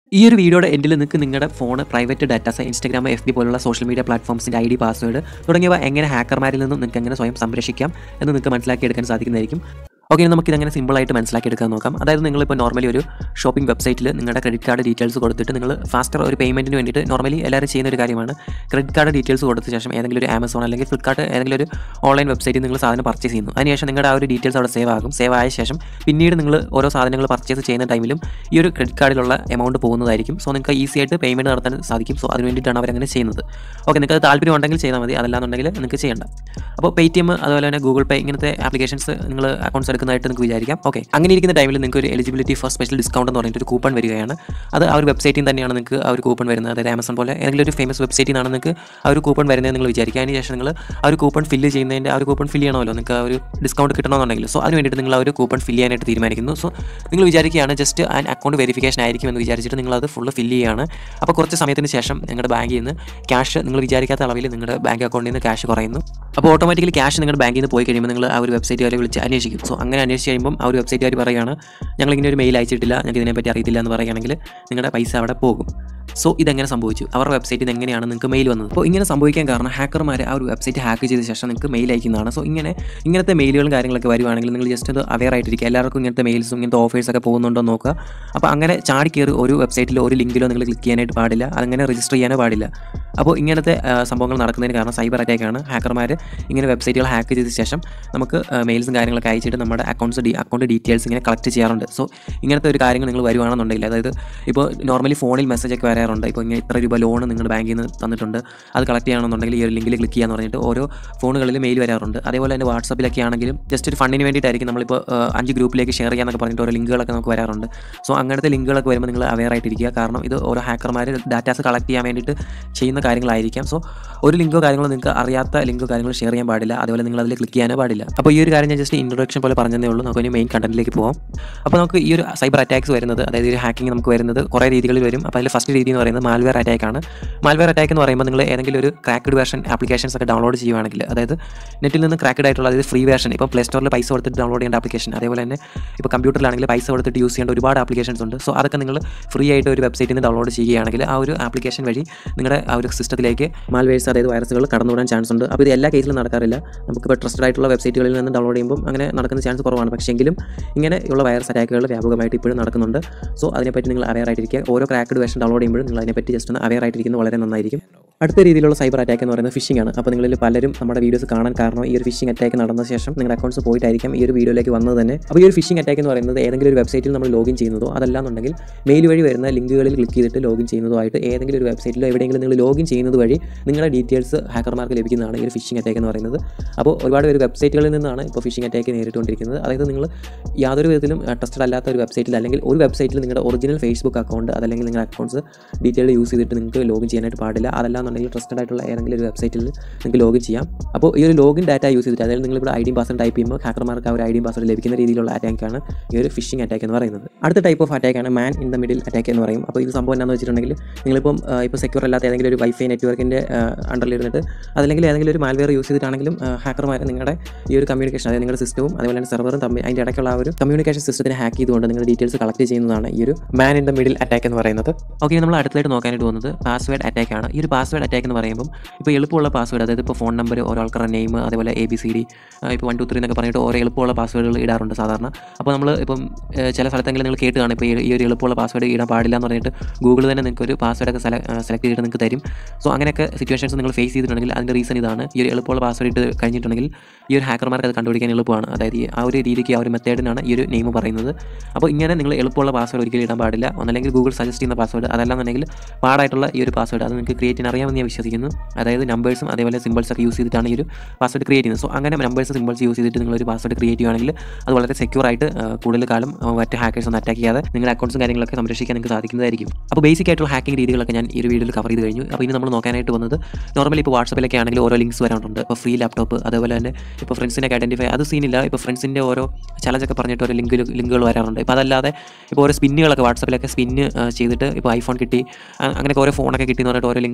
ഈ ഒരു വീഡിയോയുടെ എൻഡിൽ നിങ്ങൾക്ക് നിങ്ങളുടെ phone private datas Instagram F B പോലുള്ള സോഷ്യൽ മീഡിയ പ്ലാറ്റ്ഫോംസിൻ്റെ ഐ ഡി പാസ്വേഡ് തുടങ്ങിയവ എങ്ങനെ ഹാക്കർമാരിൽ നിന്നും നിങ്ങൾക്ക് എങ്ങനെ സ്വയം സംരക്ഷിക്കാം എന്ന് നിങ്ങൾക്ക് മനസ്സിലാക്കിയെടുക്കാൻ സാധിക്കുന്നതായിരിക്കും ഓക്കെ ഇനി നമുക്ക് ഇതങ്ങനെ സിമ്പിളായിട്ട് മനസ്സിലാക്കിയെടുക്കാൻ നോക്കാം അതായത് നിങ്ങളിപ്പോൾ നോർമലി ഒരു ഷോപ്പിംഗ് വെബ്സൈറ്റിൽ നിങ്ങളുടെ ക്രെഡിറ്റ് കാർഡ് ഡീറ്റെയിൽസ് കൊടുത്തിട്ട് നിങ്ങൾ ഫാസ്റ്റർ ഒരു പേയ്മെൻറ്റിന് വേണ്ടിയിട്ട് നോർമലി എല്ലാവരും ചെയ്യുന്ന ഒരു കാര്യമാണ് ക്രെഡിറ്റ് കാർഡ് ഡീറ്റെയിൽസ് കൊടുത്ത ശേഷം ഏതെങ്കിലും ഒരു ആമസോൺ അല്ലെങ്കിൽ ഫ്ലിപ്കാർട്ട് ഏതെങ്കിലും ഒരു ഓൺലൈൻ വെബ്സൈറ്റിൽ നിങ്ങൾ സാധനം പർച്ചേസ് ചെയ്യുന്നു അതിനുശേഷം നിങ്ങളുടെ ആ ഒരു ഡീറ്റെയിൽസ് അവിടെ സേവ് ആകും സേവ് ആയ ശേഷം പിന്നീട് നിങ്ങൾ ഓരോ സാധനങ്ങൾ പർച്ചേസ് ചെയ്യുന്ന ടൈമിലും ഈ ഒരു ക്രെഡിറ്റ് കാർഡിലുള്ള എമൗണ്ട് പോകുന്നതായിരിക്കും സോ നിങ്ങൾക്ക് ഈസി ആയിട്ട് പേയ്മെൻറ്റ് നടത്താൻ സാധിക്കും സോ അതിന് വേണ്ടിയിട്ടാണ് അവരങ്ങനെ ചെയ്യുന്നത് ഓക്കെ നിങ്ങൾക്ക് അത് താല്പര്യം ഉണ്ടെങ്കിൽ ചെയ്താൽ മതി അതല്ലാന്നുണ്ടെങ്കിൽ നിങ്ങൾക്ക് ചെയ്യേണ്ട അപ്പോൾ പേ ടി എം അതുപോലെ തന്നെ ഗൂഗിൾ പേ ഇങ്ങനത്തെ ആപ്ലിക്കേഷൻസ് നിങ്ങൾ അക്കൗണ്ട്സ് എടുക്കുന്നതായിട്ട് നിങ്ങൾക്ക് വിചാരിക്കാം ഓക്കെ അങ്ങനെ ഇരിക്കുന്ന ടൈമിൽ നിങ്ങൾക്ക് ഒരു എലിജിബിലിറ്റി ഫോർ സ്പെഷ്യൽ ഡിസ്കൗണ്ട് എന്ന് പറഞ്ഞിട്ട് ഒരു കൂപ്പൺ വരികയാണ് അത് ആ ഒരു വെബ്സൈറ്റിൽ തന്നെയാണ് നിങ്ങൾക്ക് ആ ഒരു കൂപ്പൺ വരുന്നത് അതായത് ആമസോൺ പോലെ ഏതെങ്കിലും ഒരു ഫേമസ് വെബ്സൈറ്റിൽ നിന്നാണ് നിങ്ങൾക്ക് ആ ഒരു കൂപ്പൺ വരുന്നത് നിങ്ങൾ വിചാരിക്കുക അതിന് ശേഷം നിങ്ങൾ ആ ഒരു കൂപ്പൺ ഫില്ല് ചെയ്യുന്നതിൻ്റെ ആ ഒരു കൂപ്പൺ ഫില്ല് ചെയ്യണമല്ലോ നിങ്ങൾക്ക് ആ ഒരു ഡിസ്കൗണ്ട് കിട്ടണമെന്നുണ്ടെങ്കിൽ സോ അതിന് വേണ്ടിയിട്ട് നിങ്ങൾ ആ ഒരു കൂപ്പൺ ഫില്ല് ചെയ്യാനായിട്ട് തീരുമാനിക്കുന്നു സോ നിങ്ങൾ വിചാരിക്കുകയാണ് ജസ്റ്റ് ആ അക്കൗണ്ട് വെരിഫിക്കേഷൻ ആയിരിക്കും എന്ന് വിചാരിച്ചിട്ട് നിങ്ങൾ അത് ഫുള്ള് ഫില്ല് ചെയ്യുകയാണ് അപ്പോൾ കുറച്ച് സമയത്തിന് ശേഷം നിങ്ങളുടെ ബാങ്കിൽ നിന്ന് ക്യാഷ് നിങ്ങൾ വിചാരിക്കാത്ത അളവിൽ നിങ്ങളുടെ ബാങ്ക് അക്കൗണ്ടിൽ നിന്ന് ക്യാഷ് കുറയുന്നു അപ്പോൾ ഓട്ടോമാറ്റിക്കലി ക്യാഷ് നിങ്ങളുടെ ബാങ്കിൽ നിന്ന് പോയി കഴിയുമ്പോൾ നിങ്ങൾ ആ ഒരു വെബ്സൈറ്റുകാരെ വിളിച്ച് അന്വേഷിക്കും സോ അങ്ങനെ അന്വേഷിച്ച് കഴിയുമ്പോൾ ആ ഒരു വെബ്സൈറ്റുകാർ പറയുകയാണ് ഞങ്ങൾ ഇങ്ങനെ ഒരു മെയിൽ അയച്ചിട്ടില്ല ഞങ്ങൾക്ക് ഇതിനെപ്പറ്റി അറിയത്തില്ല എന്ന് പറയുകയാണെങ്കിൽ നിങ്ങളുടെ പൈസ അവിടെ പോകും സോ ഇതെങ്ങനെ സംഭവിച്ചു അവരുടെ വെബ്സൈറ്റിൽ നിന്ന് എങ്ങനെയാണ് നിങ്ങൾക്ക് മെയിൽ വന്നത് അപ്പോൾ ഇങ്ങനെ സംഭവിക്കാൻ കാരണം ഹാക്കർമാർ ആ ഒരു വെബ്സൈറ്റ് ഹാക്ക് ചെയ്ത ശേഷം നിങ്ങൾക്ക് മെയിൽ അയക്കുന്നതാണ് സോ ഇങ്ങനെ ഇങ്ങനത്തെ മെയിലുകളും കാര്യങ്ങളൊക്കെ വരുവാണെങ്കിൽ നിങ്ങൾ ജസ്റ്റ് അത് അവെയർ ആയിട്ടിരിക്കുക എല്ലാവർക്കും ഇങ്ങനത്തെ മെയിൽസും ഇങ്ങനത്തെ ഓഫേഴ്സൊക്കെ പോകുന്നുണ്ടോ എന്ന് നോക്കുക അപ്പോൾ അങ്ങനെ ചാടി കയറി ഒരു വെബ്സൈറ്റിലോ ഒരു ലിങ്കിലോ നിങ്ങൾ ക്ലിക്ക് ചെയ്യാനായിട്ട് പാടില്ല അങ്ങനെ രജിസ്റ്റർ ചെയ്യാനോ പാടില്ല അപ്പോൾ ഇങ്ങനത്തെ ആ, സംഭവങ്ങൾ നടക്കുന്നതിന് കാരണം സൈബർ അറ്റാക്കാണ് ഹാക്കർമാർ ഇങ്ങനെ വെബ്സൈറ്റുകൾ ഹാക്ക് ചെയ്ത ശേഷം നമുക്ക് മെയിൽസും കാര്യങ്ങളൊക്കെ അയച്ചിട്ട് നമ്മുടെ അക്കൗണ്ട്സ് ഡി അക്കൗണ്ട് ഡീറ്റെയിൽസ് ഇങ്ങനെ കളക്ട് ചെയ്യാറുണ്ട് സോ ഇങ്ങനത്തെ ഒരു കാര്യങ്ങൾ നിങ്ങൾ വരുവാണെന്നുണ്ടെങ്കിൽ അതായത് ഇപ്പോൾ നോർമലി ഫോണിൽ മെസ്സേജ് ഒക്കെ വരാറുണ്ട് ഇപ്പോൾ ഇങ്ങനെ ഇത്ര രൂപ ലോൺ നിങ്ങളുടെ ബാങ്കിൽ നിന്ന് തന്നിട്ടുണ്ട് അത് കളക്ട് ചെയ്യണമെന്നുണ്ടെങ്കിൽ ഈ ഒരു ലിങ്കിൽ ക്ലിക്ക് ചെയ്യാന്ന് പറഞ്ഞിട്ട് ഓരോ ഫോണുകളിൽ മെയിൽ വരാറുണ്ട് അതേപോലെ തന്നെ വാട്സപ്പിലൊക്കെ ആണെങ്കിലും ജസ്റ്റ് ഒരു ഫണ്ടിന് വേണ്ടിയിട്ടായിരിക്കും നമ്മളിപ്പോൾ ആ, അഞ്ച് ഗ്രൂപ്പിലേക്ക് ഷെയർ ചെയ്യാന്നൊക്കെ പറഞ്ഞിട്ട് ഓരോ ലിങ്കുകളൊക്കെ നമുക്ക് വരാറുണ്ട് സോ അങ്ങനത്തെ ലിങ്കുകളൊക്കെ വരുമ്പോൾ നിങ്ങൾ അവെയർ ആയിട്ടിരിക്കുക കാരണം ഇത് ഓരോ ഹാക്കർമാർ ഡാറ്റാസ് കളക്ട് ചെയ്യാൻ വേണ്ടിയിട്ട് ചെയ്യുന്ന കാര്യങ്ങളായിരിക്കാം സോ ഒരു ലിങ്കോ കാര്യങ്ങളോ നിങ്ങൾക്ക് അറിയാത്ത ലിങ്കോ കാര്യങ്ങളോ ഷെയർ ചെയ്യാൻ പാടില്ല അതുപോലെ നിങ്ങൾ അതിൽ ക്ലിക്ക് ചെയ്യാനോ പാടില്ല അപ്പോൾ ഈ ഒരു കാര്യം ഞാൻ ജസ്റ്റ് ഇൻട്രൊഡക്ഷൻ പോലെ പറഞ്ഞതേ ഉള്ളൂ നമുക്ക് ഇനി മെയിൻ കണ്ടന്റിലേക്ക് പോകാം അപ്പോൾ നമുക്ക് ഈ ഒരു സൈബർ അറ്റാക്സ് വരുന്നത് അതായത് ഈ ഒരു ഹാക്കിംഗ് നമുക്ക് വരുന്നത് കുറേ രീതികളിൽ വരും അപ്പോൾ അതിൽ ഫസ്റ്റ് രീതി എന്ന് പറയുന്നത് മാൽവെയർ അറ്റാക്ക് ആണ് മാൽവെയർ അറ്റാക്ക് എന്ന് പറയുമ്പോൾ നിങ്ങൾ ഏതെങ്കിലും ഒരു ക്രാക്ക്ഡ് വേർഷൻ ആപ്ലിക്കേഷൻസ് ഒക്കെ ഡൗൺലോഡ് ചെയ്യുവാണെങ്കിൽ അതായത് നെറ്റിൽ നിന്ന് ക്രാക്ക്ഡ് ആയിട്ടുള്ള അതായത് ഫ്രീ വേർഷൻ ഇപ്പോൾ പ്ലേ സ്റ്റോറിൽ പൈസ കൊടുത്തിട്ട് ഡൗൺലോഡ് ചെയ്യേണ്ട ആപ്ലിക്കേഷൻ അതേപോലെ തന്നെ ഇപ്പോൾ കമ്പ്യൂട്ടറിലാണെങ്കിൽ പൈസ കൊടുത്തിട്ട് യൂസ് ചെയ്യേണ്ട ഒരുപാട് ആപ്ലിക്കേഷൻസ് ഉണ്ട് സോ അതൊക്കെ നിങ്ങൾ ഫ്രീ ആയിട്ട് ഒരു വെബ്സൈറ്റിൽ നിന്ന് ഡൗൺലോഡ് ചെയ്യുകയാണെങ്കിൽ ആ ഒരു ആപ്ലിക്കേഷൻ വഴി നിങ്ങളുടെ ആ ഒരു സിസ്റ്റത്തിലേക്ക് മാൽവേഴ്സ് അതായത് വൈറസുകൾ കടന്നുവിടാൻ ചാൻസ് ഉണ്ട് അപ്പോൾ ഇത് എല്ലാ കേസിലും നടക്കാറില്ല നമുക്കിപ്പോൾ ട്രസ്റ്റഡ് ആയിട്ടുള്ള വെബ്സൈറ്റുകളിൽ നിന്ന് ഡൗൺലോഡ് ചെയ്യുമ്പോൾ അങ്ങനെ നടക്കുന്ന ചാൻസ് കുറവാണ് പക്ഷേങ്കിലും ഇങ്ങനെയുള്ള വൈറസ് അറ്റാക്കുകൾ വ്യാപകമായിട്ട് ഇപ്പോഴും നടക്കുന്നുണ്ട് സോ അതിനെപ്പറ്റി നിങ്ങൾ അവെയർ ആയിട്ടിരിക്കുക ഓരോ ക്രാക്ക്ഡ് വേർഷൻ ഡൗൺലോഡ് ചെയ്യുമ്പോഴും നിങ്ങൾ അതിനെപ്പറ്റി ജസ്റ്റ് ഒന്ന് അവെയർ ആയിട്ടിരിക്കുന്നത് വളരെ നന്നായിരിക്കും അടുത്ത രീതിയിലുള്ള സൈബർ അറ്റാക്ക് എന്ന് പറയുന്നത് ഫിഷിംഗ് ആണ് അപ്പോൾ നിങ്ങളിൽ പലരും നമ്മുടെ വീഡിയോസ് കാണാൻ കാരണം ഈ ഒരു ഫിഷിംഗ് അറ്റാക്ക് നടന്ന ശേഷം നിങ്ങളുടെ അക്കൗണ്ട്സ് പോയിട്ടായിരിക്കും ഈ ഒരു വീഡിയോയിലേക്ക് വന്നത് തന്നെ അപ്പോൾ ഈ ഒരു ഫിഷിംഗ് അറ്റാക്ക് എന്ന് പറയുന്നത് ഏതെങ്കിലും ഒരു വെബ്സൈറ്റിൽ നമ്മൾ ലോഗിൻ ചെയ്യുന്നതോ അതല്ലാന്നുണ്ടെങ്കിൽ മെയിൽ വഴി വരുന്ന ലിങ്കുകളിൽ ക്ലിക്ക് ചെയ്തിട്ട് ലോഗിൻ ചെയ്യുന്നതോ ആയിട്ട് ഏതെങ്കിലും ഒരു വെബ്സൈറ്റിലോ എവിടെയെങ്കിലും നിങ്ങൾ ലോഗിൻ ചെയ്യുന്നത് വഴി നിങ്ങളുടെ ഡീറ്റെയിൽസ് ഹാക്കർമാർക്ക് ലഭിക്കുന്നതാണ് ഈ ഒരു ഫിഷിംഗ് അറ്റാക്ക് എന്ന് പറയുന്നത് അപ്പോൾ ഒരുപാട് പേര് വെബ്സൈറ്റുകളിൽ നിന്നാണ് ഇപ്പോൾ ഫിഷിംഗ് അറ്റാക്ക് നേരിട്ടുകൊണ്ടിരിക്കുന്നത് അതായത് നിങ്ങൾ യാതൊരു വിധത്തിലും ട്രസ്റ്റഡ് അല്ലാത്ത ഒരു വെബ്സൈറ്റിൽ അല്ലെങ്കിൽ ഒരു വെബ്സൈറ്റിൽ നിങ്ങളുടെ ഒറിജിനൽ ഫേസ്ബുക്ക് അക്കൗണ്ട് അതല്ലെങ്കിൽ നിങ്ങളുടെ അക്കൗണ്ട്സ് ഡീറ്റെയിൽ യൂസ് ചെയ്തിട്ട് നിങ്ങൾക്ക് ലോഗിൻ ചെയ്യാനായിട്ട് പാടില്ല അതല്ലാന്നുണ്ടെങ്കിൽ ട്രസ്റ്റഡ് ആയിട്ടുള്ള ഏതെങ്കിലും ഒരു വെബ്സൈറ്റിൽ നിങ്ങൾക്ക് ലോഗിൻ ചെയ്യാം അപ്പോൾ ഈ ഒരു ലോഗിൻ ഡാറ്റ യൂസ് ചെയ്തിട്ട് അതായത് നിങ്ങളിവിടെ ഐ ഡി പാസ്വേഡ് ടൈപ്പ് ചെയ്യുമ്പോൾ ഹാക്കർമാർക്ക് ആ ഒരു ഐ ഡി പാസ്വേഡ് ലഭിക്കുന്ന രീതിയിലുള്ള അറ്റാക്കാണ് ഈ ഒരു ഫിഷിംഗ് അറ്റാക്ക് എന്ന് പറയുന്നത് അടുത്ത ടൈപ്പ് ഓഫ് അറ്റാക്കാണ് man in the middle attack എന്ന് പറയും അപ്പോൾ ഇത് സംഭവം എന്താണെന്ന് വെച്ചിട്ടുണ്ടെങ്കിൽ നിങ്ങളിപ്പം ആ, ഇപ്പോൾ സെക്യൂർ അല്ലാത്ത ഏതെങ്കിലും ഒരു വൈഫൈ നെറ്റ്വർക്കിൻ്റെ അണ്ടറിൽ ഇരുന്നിട്ട് അതല്ലെങ്കിൽ ഏതെങ്കിലും ഒരു മാൽവെയർ യൂസ് ചെയ്തിട്ടാണെങ്കിലും ഹാക്കർമാർ നിങ്ങളുടെ ഈ ഒരു കമ്മ്യൂണിക്കേഷൻ അതായത് നിങ്ങളുടെ സിസ്റ്റവും അതുപോലെ തന്നെ സെർവറും തമ്മിൽ അതിൻ്റെ ഇടയ്ക്കുള്ള ആ ഒരു കമ്മ്യൂണിക്കേഷൻ സിസ്റ്റത്തിനെ ഹാക്ക് ചെയ്തുകൊണ്ട് നിങ്ങളുടെ ഡീറ്റെയിൽസ് കളക്ട് ചെയ്യുന്നതാണ് ഈ ഒരു man in the middle attack എന്ന് പറയുന്നത് ഓക്കെ നമ്മൾ അടുത്തായിട്ട് നോക്കാനായിട്ട് പോകുന്നത് പാസ്വേഡ് അറ്റാക്ക് ആണ് ഈ ഒരു പാസ്വേഡ് അറ്റാക്ക് എന്ന് പറയുമ്പോൾ ഇപ്പോൾ എളുപ്പമുള്ള പാസ്വേഡ് അതായത് ഇപ്പോൾ ഫോൺ നമ്പർ ഓരോ ആൾക്കാരുടെ നെയിം അതേപോലെ എ ബി സി ഡി ഇപ്പോൾ വൺ ടു ത്രീ എന്നൊക്കെ പറഞ്ഞിട്ട് ഓരോ എളുപ്പമുള്ള പാസ്വേഡുകൾ ഇടാറുണ്ട് സാധാരണ അപ്പോൾ നമ്മൾ ഇപ്പം ഏഹ്, ചില സ്ഥലത്തെങ്കിലും നിങ്ങൾ കേട്ട് കാണും ഇപ്പോൾ ഈ ഈ ഒരു എളുപ്പമുള്ള പാസ്വേഡ് ഇടാൻ പാടില്ല എന്ന് പറഞ്ഞിട്ട് ഗൂഗിൾ തന്നെ നിങ്ങൾക്ക് ഒരു പാസ്വേഡൊക്കെ സെലക്ട് ചെയ്തിട്ട് നിങ്ങൾക്ക് തരും സോ അങ്ങനെയൊക്കെ സിറ്റുവേഷൻസ് നിങ്ങൾ ഫേസ് ചെയ്തിട്ടുണ്ടെങ്കിൽ അതിൻ്റെ റീസൺ ഇതാണ് ഈ ഒരു എളുപ്പമുള്ള പാസ്വേഡ് ഇട്ട് കഴിഞ്ഞിട്ടുണ്ടെങ്കിൽ ഈ ഒരു ഹാക്കർമാർക്ക് അത് കണ്ടുപിടിക്കാൻ എളുപ്പമാണ് അതായത് ഈ ആ ഒരു രീതിക്ക് ആ ഒരു മെത്തേഡിനാണ് ഈ ഒരു നെയിം പറയുന്നത് അപ്പോൾ ഇങ്ങനെ നിങ്ങൾ എളുപ്പമുള്ള പാസ്വേഡ് ഒരിക്കലും ഇടാൻ പാടില്ല ഒന്നല്ലെങ്കിൽ ഗൂഗിൾ സജസ്റ്റ് ചെയ്യുന്ന പാസ്വേഡ് അതല്ലാന്നുണ്ടെങ്കിൽ പാടായിട്ടുള്ള ഈ ഒരു പാസ്വേഡ് അത് നിങ്ങൾക്ക് ക്രിയേറ്റ് ചെയ്യാൻ അറിയാമെന്ന് ഞാൻ വിശ്വസിക്കുന്നു അതായത് നമ്പേഴ്സും അതേപോലെ സിമ്പിൾസ് ഒക്കെ യൂസ് ചെയ്തിട്ടാണ് ഈ ഒരു പാസ്വേഡ് ക്രിയേറ്റ് ചെയ്യുന്നത് സോ അങ്ങനെ നമ്പേഴ്സ് സിമ്പിൾസ് യൂസ് ചെയ്തിട്ട് നിങ്ങൾ ഒരു പാസ്വേഡ് ക്രിയേറ്റ് ചെയ്യുകയാണെങ്കിൽ അത് വളരെ സെക്യൂർ ആയിട്ട് ആ, കൂടുതൽ കാലം ആ, മറ്റ് ഹാക്കേഴ്സ് ഒന്നും അറ്റാക്ക് ചെയ്യാതെ നിങ്ങളുടെ അക്കൗണ്ട്സും കാര്യങ്ങളൊക്കെ സംരക്ഷിക്കാൻ നിങ്ങൾക്ക് സാധിക്കുന്നതായിരിക്കും അപ്പോൾ ബേസിക് ആയിട്ടുള്ള ഹാക്കിംഗ് രീതികളൊക്കെ ഞാൻ ഈ ഒരു വീഡിയോയിൽ കവർ ചെയ്ത് കഴിഞ്ഞു അപ്പോൾ ഇനി നമ്മൾ നോക്കാനായിട്ട് വന്നത് നോർമലി ഇപ്പോൾ വാട്സപ്പിലൊക്കെ ആണെങ്കിൽ ഓരോ ലിങ്ക്സ് വരാറുണ്ട് ഇപ്പോൾ ഫ്രീ ലാപ്ടോപ്പ് അതേപോലെ തന്നെ ഇപ്പോൾ ഫ്രണ്ട്സിനൊക്കെ ഐഡൻറ്റിഫൈ അത് സീനില്ല ഇപ്പോൾ ഫ്രണ്ട്സിൻ്റെ ഓരോ ചലഞ്ചൊക്കെ പറഞ്ഞിട്ട് ഓരോ ലിങ്ക് ലിങ്കുകൾ വരാറുണ്ട് ഇപ്പോൾ അതല്ലാതെ ഇപ്പോൾ ഓരോ സ്പിന്നുകളൊക്കെ വാട്സപ്പിലൊക്കെ സ്പിന്ന് ചെയ്തിട്ട് ഇപ്പോൾ ഐഫോൺ കിട്ടി ആ, അങ്ങനെയൊക്കെ ഓരോ ഫോണൊക്കെ കിട്ടി എന്ന് പറഞ്ഞിട്ട് ഓരോ ലിങ്കൊക്കെ ഉണ്ട് സോ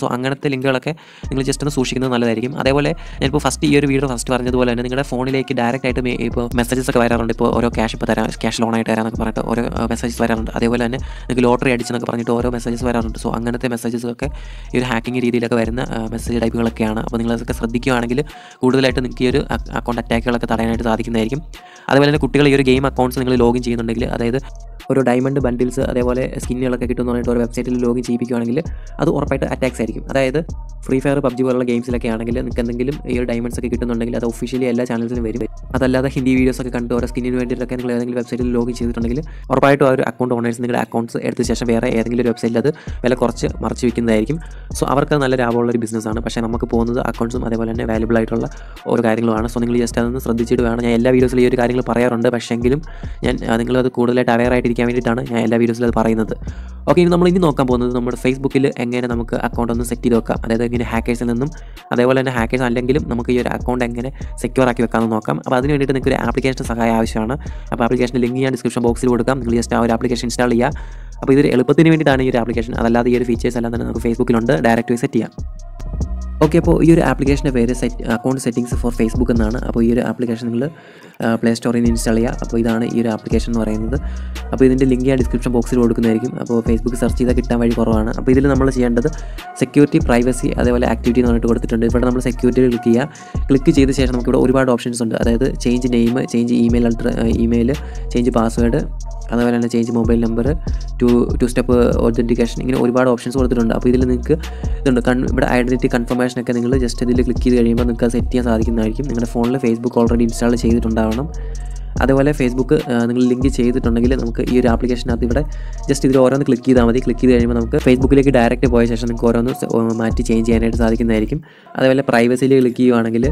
സോ അങ്ങനത്തെ ലിങ്കുകളൊക്കെ നിങ്ങൾ ജസ്റ്റ് ഒന്ന് സൂക്ഷിക്കുന്നത് നല്ലതായിരിക്കും അതേപോലെ ഞാനിപ്പോൾ ഫസ്റ്റ് ഈ ഒരു വീഡിയോ ഫസ്റ്റ് പറഞ്ഞതുപോലെ തന്നെ നിങ്ങളുടെ ഫോണിലേക്ക് ഡയറക്റ്റ് ആയിട്ട് മേ- ഇപ്പോൾ മെസ്സേജസ് ഒക്കെ വരാറുണ്ട് ഇപ്പോൾ ഓരോ ക്യാഷ് ഇപ്പോൾ തരാം ക്യാഷ് ലോൺ ആയിട്ട് തരാമെന്നൊക്കെ പറഞ്ഞിട്ട് ഓരോ മെസ്സേജസ് വരാറുണ്ട് അതേപോലെ തന്നെ നിങ്ങൾക്ക് ലോട്ടറി അടിച്ചെന്നൊക്കെ പറഞ്ഞിട്ട് ഓരോ മെസ്സേജസ് വരാറുണ്ട് സോ അങ്ങനത്തെ മെസ്സേജസ് ഒക്കെ ഈ ഒരു ഹാക്കിംഗ് രീതിയിലൊക്കെ വരുന്ന മെസ്സേജ് ടൈപ്പുകളൊക്കെയാണ് അപ്പോൾ നിങ്ങളതൊക്കെ ശ്രദ്ധിക്കുകയാണെങ്കിൽ കൂടുതലായിട്ട് നിങ്ങൾക്ക് ഈ ഒരു അക്കൗണ്ട് അറ്റാക്കുകളൊക്കെ തടയാനായിട്ട് സാധിക്കുന്നതായിരിക്കും അതുപോലെ തന്നെ കുട്ടികൾ ഈ ഒരു ഗെയിം അക്കൗണ്ട്സ് നിങ്ങൾ ലോഗിൻ ചെയ്യുന്നുണ്ടെങ്കിൽ അതായത് ഓരോ ഡയമണ്ട് ബണ്ടിൽസ് അതേപോലെ സ്കിന്നുകളൊക്കെ കിട്ടുമെന്ന് പറഞ്ഞിട്ട് ഓരോ വെബ്സൈറ്റിൽ ലോഗിൻ ചെയ്യിപ്പിക്കുകയാണെങ്കിൽ അത് ഉറപ്പായിട്ട് അറ്റാക്സ് ആയിരിക്കും അതായത് ഫ്രീ ഫയർ പബ്ജി പോലുള്ള ഗെയിംസിലൊക്കെ ആണെങ്കിൽ നിങ്ങൾക്ക് എന്തെങ്കിലും ഈ ഒരു ഡയമണ്ട്സ് ഒക്കെ കിട്ടുന്നുണ്ടെങ്കിൽ അത് ഒഫീഷ്യലി എല്ലാ ചാനൽസിലും വരും അതല്ലാതെ ഹിന്ദി വീഡിയോസ് ഒക്കെ കണ്ട് ഓരോ സ്കിന്നിന് വേണ്ടിയിട്ടൊക്കെ നിങ്ങൾ ഏതെങ്കിലും വെബ്സൈറ്റിൽ ലോഗിൻ ചെയ്തിട്ടുണ്ടെങ്കിൽ ഉറപ്പായിട്ടും ആ ഒരു അക്കൗണ്ട് ഓണേഴ്സ് നിങ്ങളുടെ അക്കൗണ്ട്സ് എടുത്ത ശേഷം വേറെ ഏതെങ്കിലും ഒരു വെബ്സൈറ്റിൽ അത് വില കുറച്ച് മറച്ച് വയ്ക്കുന്നതായിരിക്കും സോ അവർക്ക് നല്ല ലാഭമുള്ള ഒരു ബിസിനസ്സാണ് പക്ഷേ നമുക്ക് പോകുന്നത് അക്കൗണ്ട്സും അതേപോലെ തന്നെ വാല്യബിൾ ആയിട്ടുള്ള ഓരോ കാര്യങ്ങളുമാണ് സോ നിങ്ങൾ ജസ്റ്റ് അതൊന്ന് ശ്രദ്ധിച്ചിട്ട് വേണം ഞാൻ എല്ലാ വീഡിയോസിലും ഈ ഒരു കാര്യങ്ങൾ പറയാറുണ്ട് പക്ഷേ എങ്കിലും ഞാൻ ആ, നിങ്ങളത് കൂടുതലായിട്ട് അവെയർ ആയിട്ടിരിക്കാൻ വേണ്ടിയിട്ടാണ് ഞാൻ എല്ലാ വീഡിയോസിലും അത് പറയുന്നത് ഓക്കെ ഇനി നമ്മൾ ഇനി നോക്കാൻ പോകുന്നത് നമ്മുടെ ഫേസ്ബുക്കിൽ എങ്ങനെ നമുക്ക് അക്കൗണ്ട് ഒന്ന് സെറ്റ് ചെയ്ത് വെക്കാം അതായത് ഇങ്ങനെ ഹാക്കേഴ്സിൽ നിന്നും അതേപോലെ തന്നെ ഹാക്കേഴ്സ് അല്ലെങ്കിലും നമുക്ക് ഈ ഒരു അക്കൗണ്ട് എങ്ങനെ സെക്യൂർ ആക്കി വെക്കാമെന്ന് നോക്കാം അപ്പോൾ അതിന് വേണ്ടിയിട്ട് നിങ്ങൾക്ക് ഒരു ആപ്ലിക്കേഷൻ സഹായം ആവശ്യമാണ് അപ്പോൾ ആപ്ലിക്കേഷൻ ലിങ്ക് ഞാൻ ഡിസ്ക്രിപ്ഷൻ ബോക്സിൽ കൊടുക്കാം നിങ്ങൾ ജസ്റ്റ് ആ ഒരു ആപ്ലിക്കേഷൻ ഇൻസ്റ്റാൾ ചെയ്യുക അപ്പോൾ ഇതൊരു എളുപ്പത്തിന് വേണ്ടിയിട്ടാണ് ഈ ഒരു ആപ്ലിക്കേഷൻ അതല്ലാതെ ഈ ഒരു ഫീച്ചേഴ്സ് എല്ലാം തന്നെ നമുക്ക് ഫേസ്ബുക്കിലുണ്ട് ഡയറക്റ്റ് സെറ്റ് ചെയ്യാം ഓക്കെ അപ്പോൾ ഈ ഒരു ആപ്ലിക്കേഷൻ്റെ പേര് set account settings for Facebook എന്നാണ് അപ്പോൾ ഈ ഒരു ആപ്ലിക്കേഷൻ നിങ്ങൾ പ്ലേ സ്റ്റോറിൽ നിന്ന് ഇൻസ്റ്റാൾ ചെയ്യുക അപ്പോൾ ഇതാണ് ഈ ഒരു ആപ്ലിക്കേഷൻ എന്ന് പറയുന്നത് അപ്പോൾ ഇതിൻ്റെ ലിങ്ക് ഞാൻ ഡിസ്ക്രിപ്ഷൻ ബോക്സിൽ കൊടുക്കുന്നതായിരിക്കും അപ്പോൾ ഫേസ്ബുക്ക് സെർച്ച് ചെയ്താൽ കിട്ടാൻ വഴി കുറവാണ് അപ്പോൾ ഇതിൽ നമ്മൾ ചെയ്യേണ്ടത് സെക്യൂരിറ്റി പ്രൈവസി അതേപോലെ ആക്ടിവിറ്റി എന്ന് പറഞ്ഞിട്ട് കൊടുത്തിട്ടുണ്ട് ഇവിടെ നമ്മൾ സെക്യൂരിറ്റി ക്ലിക്ക് ചെയ്യുക ക്ലിക്ക് ചെയ്ത ശേഷം നമുക്കിവിടെ ഒരുപാട് ഓപ്ഷൻസ് ഉണ്ട് അതായത് ചേഞ്ച് നെയിം ചേഞ്ച് ഇമെയിൽ അഡ്ര ഇമെയിൽ ചേഞ്ച് പാസ്വേഡ് അതുപോലെ തന്നെ change mobile number two two step authentication ഇങ്ങനെ ഒരുപാട് ഓപ്ഷൻസ് കൊടുത്തിട്ടുണ്ട് അപ്പോൾ ഇതിൽ നിങ്ങൾക്ക് ഇതുണ്ട് കൺ ഇവിടെ ഐഡൻറ്റിറ്റി കൺഫർമേഷൻ ഒക്കെ നിങ്ങൾ ജസ്റ്റ് ഇതിൽ ക്ലിക്ക് ചെയ്ത് കഴിയുമ്പോൾ നിങ്ങൾക്ക് സെറ്റ് ചെയ്യാൻ സാധിക്കുന്നതായിരിക്കും നിങ്ങളുടെ ഫോണിൽ ഫേസ്ബുക്ക് ഓൾറെഡി ഇൻസ്റ്റാൾ ചെയ്തിട്ടുണ്ടാവണം അതേപോലെ ഫേസ്ബുക്ക് ആ, നിങ്ങൾ ലിങ്ക് ചെയ്തിട്ടുണ്ടെങ്കിൽ നമുക്ക് ഈ ഒരു ആപ്ലിക്കേഷനകത്ത് ഇവിടെ ജസ്റ്റ് ഇതിൽ ഓരോന്ന് ക്ലിക്ക് ചെയ്താൽ മതി ക്ലിക്ക് ചെയ്ത് കഴിയുമ്പോൾ നമുക്ക് ഫേസ്ബുക്കിലേക്ക് ഡയറക്റ്റ് പോയ ശേഷം നിങ്ങൾക്ക് ഓരോന്ന് സ- ഓ, മാറ്റി ചേഞ്ച് ചെയ്യാനായിട്ട് സാധിക്കുന്നതായിരിക്കും അതേപോലെ പ്രൈവസിയിൽ ക്ലിക്ക് ചെയ്യുവാണെങ്കിൽ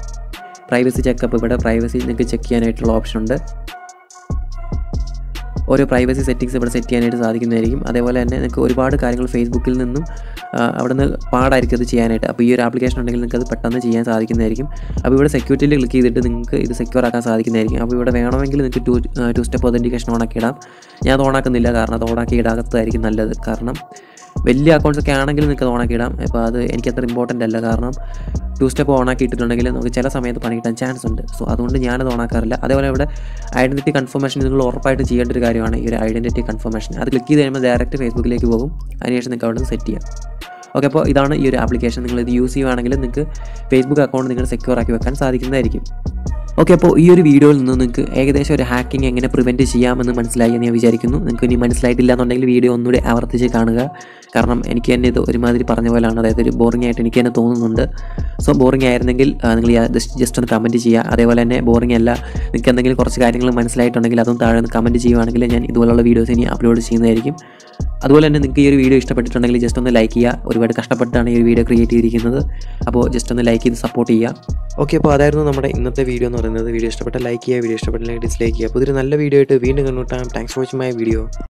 പ്രൈവസി ചെക്കപ്പ് ഇവിടെ പ്രൈവസി നിങ്ങൾക്ക് ചെക്ക് ചെയ്യാനായിട്ടുള്ള ഓപ്ഷൻ ഉണ്ട് ഓരോ പ്രൈവസി സെറ്റിങ്സ് ഇവിടെ സെറ്റ് ചെയ്യാനായിട്ട് സാധിക്കുന്നതായിരിക്കും അതേപോലെ തന്നെ നിങ്ങൾക്ക് ഒരുപാട് കാര്യങ്ങൾ ഫേസ്ബുക്കിൽ നിന്നും ആ, അവിടുന്ന് പാടായിരിക്കും അത് ചെയ്യാനായിട്ട് അപ്പോൾ ഈ ഒരു ആപ്ലിക്കേഷൻ ഉണ്ടെങ്കിൽ നിങ്ങൾക്ക് അത് പെട്ടെന്ന് ചെയ്യാൻ സാധിക്കുന്നതായിരിക്കും അപ്പോൾ ഇവിടെ സെക്യൂരിറ്റിയിൽ ക്ലിക്ക് ചെയ്തിട്ട് നിങ്ങൾക്ക് ഇത് സെക്യൂർ ആക്കാൻ സാധിക്കുന്നതായിരിക്കും അപ്പോൾ ഇവിടെ വേണമെങ്കിൽ നിങ്ങൾക്ക് ടു ടു സ്റ്റെപ്പ് ഒതൻറ്റിക്കേഷൻ ഓണാക്കി ഇടാം ഞാൻ അത് ഓണാക്കുന്നില്ല കാരണം അത് ഓണാക്കി ഇടാത്തതായിരിക്കും നല്ലത് കാരണം വലിയ അക്കൗണ്ട്സ് ഒക്കെ ആണെങ്കിൽ നിങ്ങൾക്ക് അത് ഓണാക്കി ഇടാം അപ്പോൾ അത് എനിക്ക് അത്ര ഇമ്പോർട്ടൻ്റ് അല്ല കാരണം ടു സ്റ്റെപ്പ് ഓണാക്കി ഇട്ടിട്ടുണ്ടെങ്കിൽ നമുക്ക് ചില സമയത്ത് പണി കിട്ടാൻ ചാൻസ് ഉണ്ട് സോ അതുകൊണ്ട് ഞാനത് ഓണാക്കാറില്ല അതേപോലെ ഇവിടെ ഐഡൻറ്റിറ്റി കൺഫർമേഷൻ നിങ്ങൾ ഉറപ്പായിട്ട് ചെയ്യേണ്ട ഒരു കാര്യമാണ് ഈ ഒരു ഐഡൻറ്റിറ്റി കൺഫർമേഷൻ അത് ക്ലിക്ക് ചെയ്ത് കഴിയുമ്പോൾ ഡയറക്റ്റ് ഫേസ്ബുക്കിലേക്ക് പോകും അതിനുശേഷം നിങ്ങൾക്ക് അവിടെ നിന്ന് സെറ്റ് ചെയ്യാം ഓക്കെ അപ്പോൾ ഇതാണ് ഈ ഒരു ആപ്ലിക്കേഷൻ നിങ്ങൾ ഇത് യൂസ് ചെയ്യുവാണെങ്കിൽ നിങ്ങൾക്ക് ഫേസ്ബുക്ക് അക്കൗണ്ട് നിങ്ങൾ സെക്യൂർ ആക്കി വെക്കാൻ സാധിക്കുന്നതായിരിക്കും ഓക്കെ അപ്പോൾ ഈ ഒരു വീഡിയോയിൽ നിന്ന് നിങ്ങൾക്ക് ഏകദേശം ഒരു ഹാക്കിംഗ് എങ്ങനെ പ്രിവെൻറ്റ് ചെയ്യാമെന്ന് മനസ്സിലായി എന്ന് ഞാൻ വിചാരിക്കുന്നു നിങ്ങൾക്ക് ഇനി മനസ്സിലായിട്ടില്ല എന്നുണ്ടെങ്കിൽ വീഡിയോ ഒന്നുകൂടി ആവർത്തിച്ച് കാണുക കാരണം എനിക്ക് തന്നെ ഇത് ഒരുമാതിരി പറഞ്ഞ പോലെയാണ് അതായത് ഒരു ബോറിംഗ് ആയിട്ട് എനിക്ക് തന്നെ തോന്നുന്നുണ്ട് സോ ബോറിംഗ് ആയിരുന്നെങ്കിൽ ആ, നിങ്ങൾ ജസ്റ്റ് ജസ്റ്റ് ഒന്ന് കമൻറ്റ് ചെയ്യുക അതേപോലെ തന്നെ ബോറിംഗ് അല്ല നിങ്ങൾക്ക് എന്തെങ്കിലും കുറച്ച് കാര്യങ്ങൾ മനസ്സിലായിട്ടുണ്ടെങ്കിൽ അതും താഴെ ഒന്ന് കമൻറ്റ് ചെയ്യുവാണെങ്കിൽ ഞാൻ ഇതുപോലുള്ള വീഡിയോസ് ഇനി അപ്ലോഡ് ചെയ്യുന്നതായിരിക്കും അതുപോലെ തന്നെ നിങ്ങൾക്ക് ഈ ഒരു വീഡിയോ ഇഷ്ടപ്പെട്ടിട്ടുണ്ടെങ്കിൽ ജസ്റ്റ് ഒന്ന് ലൈക്ക് ചെയ്യുക ഒരുപാട് കഷ്ടപ്പെട്ടാണ് ഈ ഒരു വീഡിയോ ക്രിയേറ്റ് ചെയ്തിരിക്കുന്നത് അപ്പോൾ ജസ്റ്റ് ഒന്ന് ലൈക്ക് ചെയ്ത് സപ്പോർട്ട് ചെയ്യുക ഓക്കെ അപ്പോൾ അതായിരുന്നു നമ്മുടെ ഇന്നത്തെ വീഡിയോ എന്ന് പറയുന്നത് വീഡിയോ ഇഷ്ടപ്പെട്ട ലൈക്ക് ചെയ്യുക വീഡിയോ ഇഷ്ടപ്പെട്ടില്ലെങ്കിൽ ഡിസ്ലൈക്ക് ചെയ്യുക അപ്പോൾ ഇതൊരു നല്ല വീഡിയോ ആയിട്ട് വീണ്ടും കണ്ടുമുട്ടാം thanks for watching my video